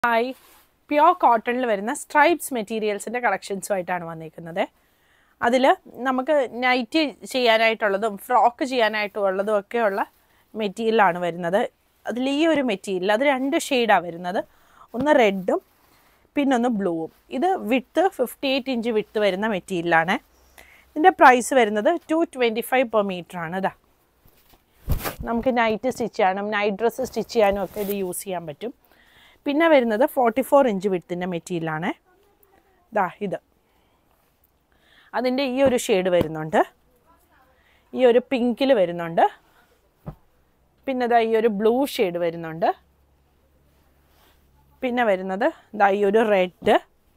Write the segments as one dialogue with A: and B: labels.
A: hi pure കോട്ടണിൽ വരുന്ന stripes മെറ്റീരിയൽസിൻ്റെ കളക്ഷൻസുമായിട്ടാണ് വന്നിരിക്കുന്നത് അതിൽ നമുക്ക് നൈറ്റ് ചെയ്യാനായിട്ടുള്ളതും ഫ്രോക്ക് ചെയ്യാനായിട്ടുള്ളതും ഒക്കെയുള്ള മെറ്റീരിയലാണ് വരുന്നത് അതിൽ ഈ ഒരു മെറ്റീരിയൽ അത് രണ്ട് ഷെയ്ഡാണ് വരുന്നത് ഒന്ന് റെഡും പിന്നൊന്ന് ബ്ലൂവും ഇത് വിട്ട് ഫിഫ്റ്റി എയ്റ്റ് ഇഞ്ച് വിട്ട് വരുന്ന മെറ്റീരിയലാണ് ഇതിൻ്റെ പ്രൈസ് വരുന്നത് two twenty five per metre ആണ് ഇതാ നമുക്ക് നൈറ്റ് സ്റ്റിച്ച് ചെയ്യാനും നൈറ്റ് ഡ്രസ്സ് സ്റ്റിച്ച് ചെയ്യാനും ഒക്കെ ഇത് യൂസ് ചെയ്യാൻ പറ്റും പിന്നെ വരുന്നത് ഫോർട്ടി ഫോർ ഇഞ്ച് വിട്ടിൻ്റെ മെറ്റീരിയലാണ് ഇതാ ഇത് അതിൻ്റെ ഈ ഒരു ഷെയ്ഡ് വരുന്നുണ്ട് ഈ ഒരു പിങ്കിൽ വരുന്നുണ്ട് പിന്നെ ഇതാ ഈ ഒരു ബ്ലൂ ഷെയ്ഡ് വരുന്നുണ്ട് പിന്നെ വരുന്നത് ഇതാ ഈ ഒരു റെഡ്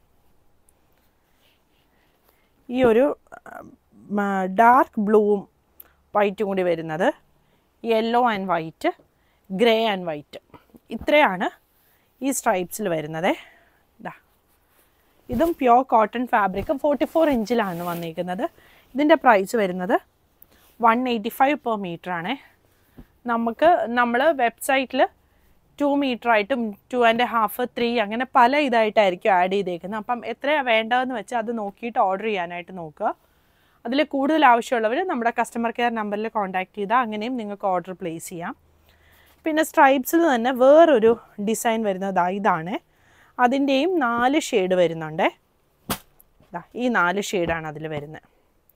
A: ഈ ഒരു ഡാർക്ക് ബ്ലൂവും വൈറ്റും കൂടി വരുന്നത് yellow and white grey and white ഇത്രയാണ് ഈ സ്ട്രൈപ്സിൽ വരുന്നത് ഇതാ ഇതും pure cotton fabric forty four ഇഞ്ചിലാണ് വന്നിരിക്കുന്നത് ഇതിൻ്റെ പ്രൈസ് വരുന്നത് one eighty five per metre ആണ് നമുക്ക് നമ്മൾ വെബ്സൈറ്റിൽ ടു മീറ്റർ ആയിട്ടും ടു ആൻഡ് ഹാഫ് ത്രീ അങ്ങനെ പല ഇതായിട്ടായിരിക്കും ആഡ് ചെയ്തേക്കുന്നത് അപ്പം എത്രയാണ് വേണ്ടതെന്ന് വെച്ചാൽ അത് നോക്കിയിട്ട് ഓർഡർ ചെയ്യാനായിട്ട് നോക്കുക അതിൽ കൂടുതൽ ആവശ്യമുള്ളവർ നമ്മുടെ കസ്റ്റമർ കെയർ നമ്പറിൽ കോൺടാക്ട് ചെയ്താൽ അങ്ങനെയും നിങ്ങൾക്ക് ഓർഡർ പ്ലേസ് ചെയ്യാം പിന്നെ സ്ട്രൈപ്സിൽ തന്നെ വേറൊരു ഡിസൈൻ വരുന്നത് ദാ ഇതാണ് അതിൻ്റെയും നാല് ഷെയ്ഡ് വരുന്നുണ്ട് ദാ ഈ നാല് ഷെയ്ഡാണ് അതിൽ വരുന്നത്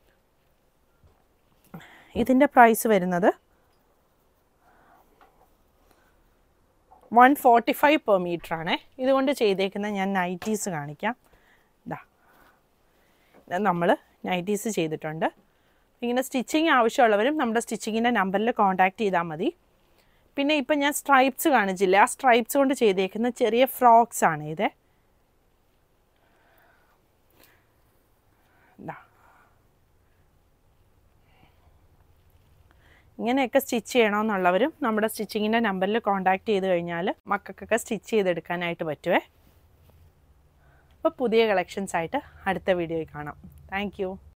A: ഇതിൻ്റെ പ്രൈസ് വരുന്നത് one forty five per metre ആണ് ഇതുകൊണ്ട് ചെയ്തേക്കുന്ന ഞാൻ നൈറ്റീസ് കാണിക്കാം ഇതാ നമ്മൾ നൈറ്റീസ് ചെയ്തിട്ടുണ്ട് ഇങ്ങനെ സ്റ്റിച്ചിങ് ആവശ്യമുള്ളവരും നമ്മുടെ സ്റ്റിച്ചിങ്ങിൻ്റെ നമ്പറിൽ കോൺടാക്റ്റ് ചെയ്താൽ മതി പിന്നെ ഇപ്പം ഞാൻ സ്ട്രൈപ്സ് കാണിച്ചില്ല ആ സ്ട്രൈപ്സ് കൊണ്ട് ചെയ്തേക്കുന്ന ചെറിയ ഫ്രോക്സ് ആണ് ഇത് ഇതാ ഇങ്ങനെയൊക്കെ സ്റ്റിച്ച് ചെയ്യണമെന്നുള്ളവരും നമ്മുടെ സ്റ്റിച്ചിങ്ങിൻ്റെ നമ്പറിൽ കോൺടാക്റ്റ് ചെയ്ത് കഴിഞ്ഞാൽ മക്കൾക്കൊക്കെ സ്റ്റിച്ച് ചെയ്തെടുക്കാനായിട്ട് പറ്റുമേ അപ്പോൾ പുതിയ കളക്ഷൻസ് ആയിട്ട് അടുത്ത വീഡിയോയിൽ കാണാം താങ്ക്